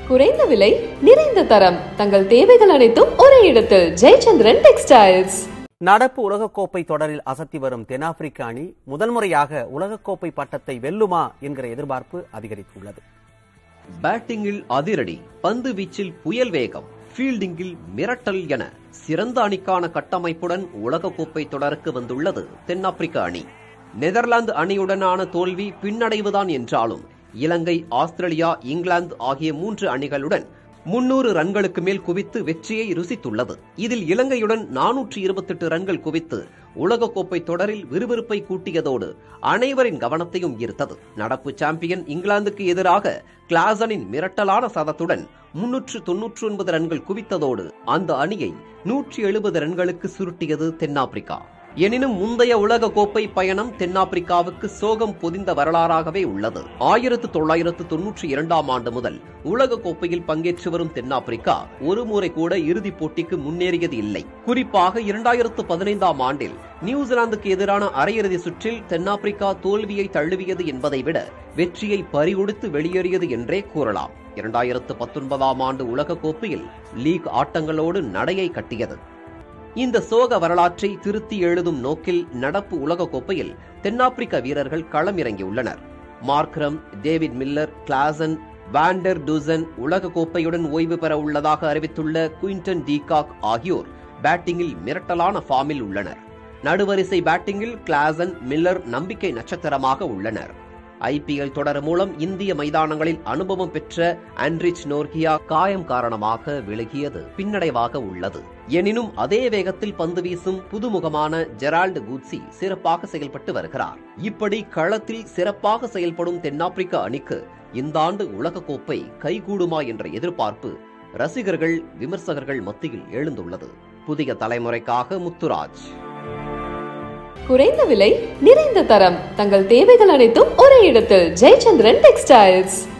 குறைந்த விலை நிறைந்த தரம் தங்கள் தேவைகள் அனைத்தும் ஒரே இடத்தில் ஜெயச்சந்திரன் டெக்ஸ்டைல்ஸ் நடப்பு உலகக்கோப்பை தொடரில் அசத்தி வரும் தென்னாப்பிரிக்க அணி முதல் முறையாக உலகக்கோப்பை பட்டத்தை வெல்லுமா என்கிற எதிர்பார்ப்பு அதிகரித்துள்ளது பேட்டிங்கில் அதிரடி பந்து வீச்சில் புயல் வேகம் ஃபீல்டிங்கில் மிரட்டல் என சிறந்த அணிக்கான கட்டமைப்புடன் உலகக்கோப்பை தொடருக்கு வந்துள்ளது தென்னாப்பிரிக்க அணி நெதர்லாந்து அணியுடனான தோல்வி பின்னடைவுதான் என்றாலும் இலங்கை ஆஸ்திரேலியா இங்கிலாந்து ஆகிய மூன்று அணிகளுடன் முன்னூறு ரன்களுக்கு மேல் குவித்து வெற்றியை ருசித்துள்ளது இதில் இலங்கையுடன் நானூற்றி இருபத்தெட்டு ரன்கள் குவித்து உலகக்கோப்பை தொடரில் விறுவிறுப்பை கூட்டியதோடு அனைவரின் கவனத்தையும் ஈர்த்தது நடப்பு சாம்பியன் இங்கிலாந்துக்கு எதிராக கிளாசனின் மிரட்டலான சதத்துடன் முன்னூற்று தொன்னூற்று ஒன்பது ரன்கள் குவித்ததோடு அந்த அணியை நூற்றி எழுபது ரன்களுக்கு சுருட்டியது தென்னாப்பிரிக்கா எனினும் முந்தைய உலக கோப்பை பயணம் தென்னாப்பிரிக்காவுக்கு சோகம் பொதிந்த வரலாறாகவே உள்ளது ஆயிரத்து தொள்ளாயிரத்து தொன்னூற்றி இரண்டாம் ஆண்டு முதல் உலக கோப்பையில் பங்கேற்று வரும் தென்னாப்பிரிக்கா ஒரு முறை கூட இறுதிப் போட்டிக்கு முன்னேறியது இல்லை குறிப்பாக இரண்டாயிரத்து பதினைந்தாம் ஆண்டில் நியூசிலாந்துக்கு எதிரான அரையிறுதி சுற்றில் தென்னாப்பிரிக்கா தோல்வியை தழுவியது என்பதை விட வெற்றியை பறிகொடுத்து வெளியேறியது என்றே கூறலாம் இரண்டாயிரத்து பத்தொன்பதாம் ஆண்டு உலக கோப்பையில் லீக் ஆட்டங்களோடு நடையை கட்டியது இந்த சோக வரலாற்றை திருத்தி எழுதும் நோக்கில் நடப்பு உலக கோப்பையில் தென்னாப்பிரிக்க வீரர்கள் களமிறங்கியுள்ளனர் Markram David Miller Klaasen van der Dussen உலக கோப்பையுடன் ஓய்வு பெற உள்ளதாக அறிவித்துள்ள குயின்டன் டீகாக் ஆகியோர் பேட்டிங்கில் மிரட்டலான ஃபார்மில் உள்ளனர் நடுவரிசை பேட்டிங்கில் கிளாசன் மில்லர் நம்பிக்கை நட்சத்திரமாக உள்ளனர் ஐபிஎல் தொடர் மூலம் இந்திய மைதானங்களில் அனுபவம் பெற்ற ஆண்ட்ரிச் நோர்கியா காயம் காரணமாக விலகியது பின்னடைவாக உள்ளது எனினும் அதே வேகத்தில் பந்து வீசும் புதுமுகமான ஜெரால்டு கூட்சி சிறப்பாக செயல்பட்டு வருகிறார் இப்படி களத்தில் சிறப்பாக செயல்படும் தென்னாப்பிரிக்க அணிக்கு இந்த ஆண்டு உலகக்கோப்பை கைகூடுமா என்ற எதிர்பார்ப்பு ரசிகர்கள் விமர்சகர்கள் மத்தியில் எழுந்துள்ளது புதிய தலைமுறைக்காக முத்துராஜ் குறைந்த விலை நிறைந்த தரம் தங்கள் தேவைகள் அனைத்தும் ஒரே இடத்தில் ஜெயச்சந்திரன் டெக்ஸ்டைல்ஸ்